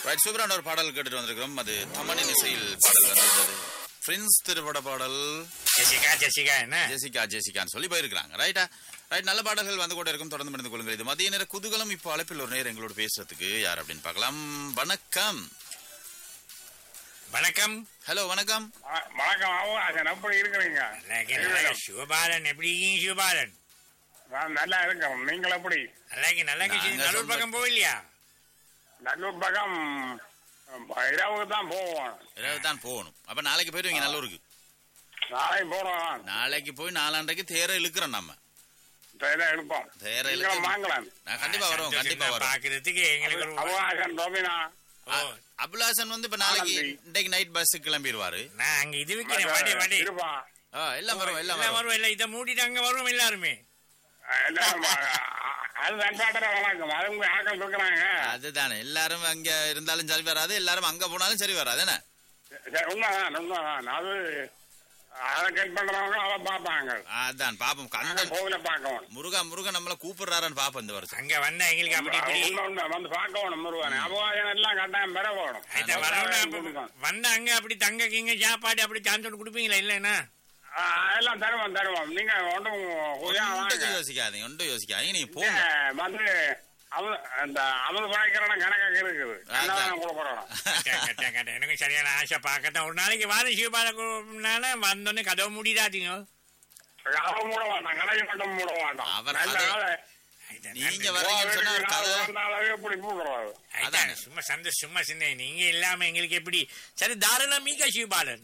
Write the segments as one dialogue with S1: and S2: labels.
S1: Right சூப்பரான ஒரு பாடல் கேட்டுட்டு வந்திருக்கிறோம் அது தமனின் இசையில் பாடல் வந்தது பிரின்ஸ் திரைப்பட பாடல்
S2: ஜெசிகா ஜெசிகா என்ன
S1: ஜெசிகா ஜெசிகான்னு சொல்லி போயிருக்காங்க ரைட்டா ரைட் நல்ல பாடல்கள் வந்து கூட இருக்கும் தொடர்ந்து மணிந்து கொள்ளுங்கள் இது மதிய நேர குதூகலம் இப்போ அழைப்பில் ஒரு நேரம் எங்களோட பேசுறதுக்கு யார் அப்படின்னு பார்க்கலாம் வணக்கம்
S2: வணக்கம்
S1: ஹலோ வணக்கம்
S3: வ- வணக்கம் அவகாசன் எப்படி இருக்கிறீங்க
S2: நல்லா சிவபாலன் எப்படி இருக்கீங்க சிவபாலன்
S3: நான் நல்லா இருக்கேன் நீங்கள் எப்படி
S2: நல்லா இருக்கு நல்லா இருக்கு
S1: நாங்க
S2: நல்லூர்
S1: சொந்த-
S2: பக்கம் போகலையா
S3: நல்லூர் பக்கம் இரவுக்கு தான் போவோம்
S1: இரவு தான் போகணும் அப்ப நாளைக்கு போயிடுவீங்க நல்லூருக்கு
S3: நாளைக்கு போறோம்
S1: நாளைக்கு போய் நாலாண்டைக்கு தேரை இழுக்கிறோம் நம்ம
S3: தான் எடுப்போம்
S1: தேரை
S3: நீங்களும்
S1: இழுக்க
S3: வாங்கலாம்
S1: நான் கண்டிப்பா வருவோம்
S2: சந்தோஷம்
S1: கண்டிப்பா
S2: தான்
S1: வருவோம்
S2: பாக்குறதுக்கு எங்களுக்கு ஒரு
S3: அவகாசன் ரோபினா
S2: ஓ,
S1: அபுலாசன் வந்து இப்ப நாளைக்கு
S3: ஆனந்தி.
S1: இன்னைக்கு நைட் பஸ் கிளம்பிடுவாரு
S2: நான் அங்க இது வைக்கிறேன் வடி வடி
S3: இருப்பா
S1: ஆ, எல்லாம் வரும் எல்லாம்
S2: எல்லாம்
S1: வரும்
S2: வருவோம் எல்லாம் இதை மூடிட்டு அங்க வருவோம் எல்லாருமே
S3: எல்லாம் அது நண்பாட்டர வணக்கம் அது உங்க ஆக்கள் இருக்கிறாங்க
S1: அதுதானே எல்லாரும் அங்க இருந்தாலும் சரி வராது எல்லாரும் அங்க போனாலும் சரி வராது என்ன
S3: சரி, உண்மைதான் உண்மைதான் அது அதை கட் பண்றவங்க அதை பார்ப்பாங்க
S1: அதான் பாப்போம்
S3: நாங்க
S1: கந்தன்
S3: கோவில பார்க்கணும்
S1: முருகா முருகன் நம்மள கூப்பிடுறாருன்னு பாப்போம் இந்த வருஷம்
S2: அங்க வந்தா எங்களுக்கு அப்படி இப்படி
S3: உண்மை, உண்மை. வந்து பார்க்கணும் முருகன் அவகாசம் எல்லாம் கட்டாயம் பெற போகணும்
S2: ஐயா, வரணும் அப்ப வந்தா அங்க அப்படி தங்க கிங்க சாப்பாடு அப்படி சாந்தோடு கொடுப்பீங்களா இல்லைன்னா
S3: ஆ, எல்லாம் தருவோம் தருவோம் நீங்க ஒன்றும் உதவியா வாங்க
S1: ஒன்றும் யோசிக்காதீங்க ஒன்றும் யோசிக்காதீங்க நீங்க
S3: இங்க
S1: போங்க
S3: வந்து அமுது அந்த அமுது பாய்க்கிறன கணக்காக இருக்குது
S1: அதான்.
S3: என்ன கொடுக்குறோம்
S2: கட்ட, கட்ட, கட்ட. எனக்கும் சரியான ஆசை பார்க்கத்தான் ஒரு நாளைக்கு வாரம் சிவபாலனால வந்தோடனே கதவை மூடிடாதீங்க
S3: அவன் மூட மாட்டான் கடைக்கு மட்டும் மூட மாட்டான்
S1: அவர்
S3: நல்ல
S1: அது-
S3: ஆளு.
S1: நீங்க வரீங்கன்னு சொன்னா ஒரு கதை
S3: வந்தாலே இப்படி பூக்குறாரு
S2: ஐயா,
S1: அதானே.
S2: சும்மா சந்தோஷம் சும்மா சின்ன நீங்க இல்லாம எங்களுக்கு எப்படி சரி தாராளம் மீகா சிவபாலன்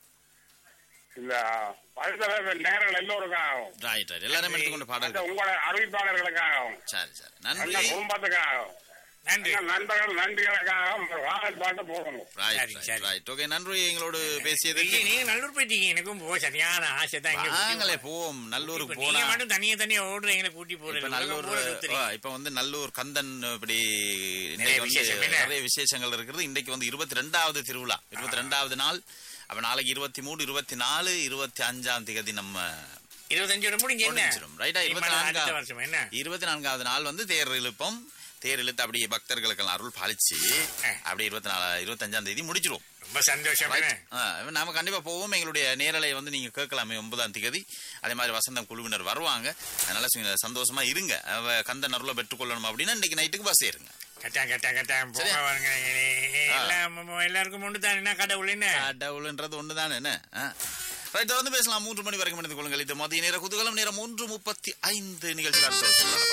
S3: இந்த பரிசல நேரங்கள் எல்லோருக்காகவும்
S1: ரைட் ரைட் எல்லாரும் எடுத்துக்கொண்டு
S3: அந்த
S1: பாடல்
S3: உங்களோட அறிவிப்பாளர்களுக்காகவும்
S1: சரி சரி
S3: அந்த
S1: நன்றி
S3: குடும்பத்துக்காகவும்
S2: நன்றி
S3: அந்த நண்பர்கள் நன்றிகளுக்காகவும் ஒரு வாழல் பாட்டு போடணும்
S1: ரைட்
S2: சரி,
S1: ரைட்
S2: சரி.
S1: ரைட் ஓகே நன்றி எங்களோடு பேசியதுக்கு
S2: நீங்க நீங்க நல்லூர் போயிட்டீங்க எனக்கும் போ சரியான ஆசை தான் இங்க
S1: வாங்களே
S2: கூட்டி
S1: போவோம் நல்லூருக்கு
S2: இப்ப
S1: போனா
S2: நீங்க மட்டும் தனியா தனியா ஓடுறீங்களே கூட்டி
S1: இப்ப
S2: போறீங்க
S1: நல்லூர்
S2: உலகம் பூரா சுத்துறீங்க.
S1: ஆ, இப்ப வந்து நல்லூர் கந்தன் இப்படி
S2: நிறைய
S1: இன்னைக்கு வந்து
S2: விசேஷம் என்ன?
S1: நிறைய விசேஷங்கள் இருக்கிறது இன்னைக்கு வந்து இருபத்தி ரெண்டாவது திருவிழா இருபத்தி ரெண்டாவது நாள் அப்ப நாளைக்கு இருபத்தி மூணு இருபத்தி நாலு இருபத்தி அஞ்சாம் தேதி நம்ம
S2: இருபத்தஞ்சோட முடிஞ்சு என்ன
S1: முடிஞ்சிரும். ரைட்டா?
S2: இனிமேல்
S1: இருபத்தி நான்கா-
S2: அடுத்த வருஷம் என்ன
S1: இருபத்தி நான்காவது நாள் வந்து தேர் இழுப்போம் தேர் இழுத்து அப்படியே பக்தர்களுக்கெல்லாம் அருள் பாலிச்சு அப்படியே இருபத்தி நாலு இருபத்தஞ்சாம் தேதி முடிச்சிருவோம்
S2: ரொம்ப சந்தோஷம் என்ன
S1: ஆ, நாம கண்டிப்பா போவோம் எங்களுடைய நேரலை வந்து நீங்க கேட்கலாமே ஒன்பதாம் தேதி அதே மாதிரி வசந்தம் குழுவினர் வருவாங்க அதனால சு- சந்தோஷமா இருங்க அவ கந்த நருளை பெற்றுக்கொள்ளணும் அப்படின்னா இன்னைக்கு நைட்டுக்கு பஸ் ஏறுங்க
S2: கட்டா கட்டா கட்டா போக
S1: சரியா?
S2: வாங்க எல்லாம் எல்லாருக்கும் ஒன்று தான் என்ன கடவுள் என்ன
S1: கடவுள்ன்றது ஒண்ணுதானே என்ன ரைட் தொடர்ந்து பேசலாம் மூன்று மணி வரைக்கும் இணைந்து கொள்ளுங்கள் இது மதிய நேர குதூகலம் நேரம் மூன்று முப்பத்தி ஐந்து நிகழ்ச்சி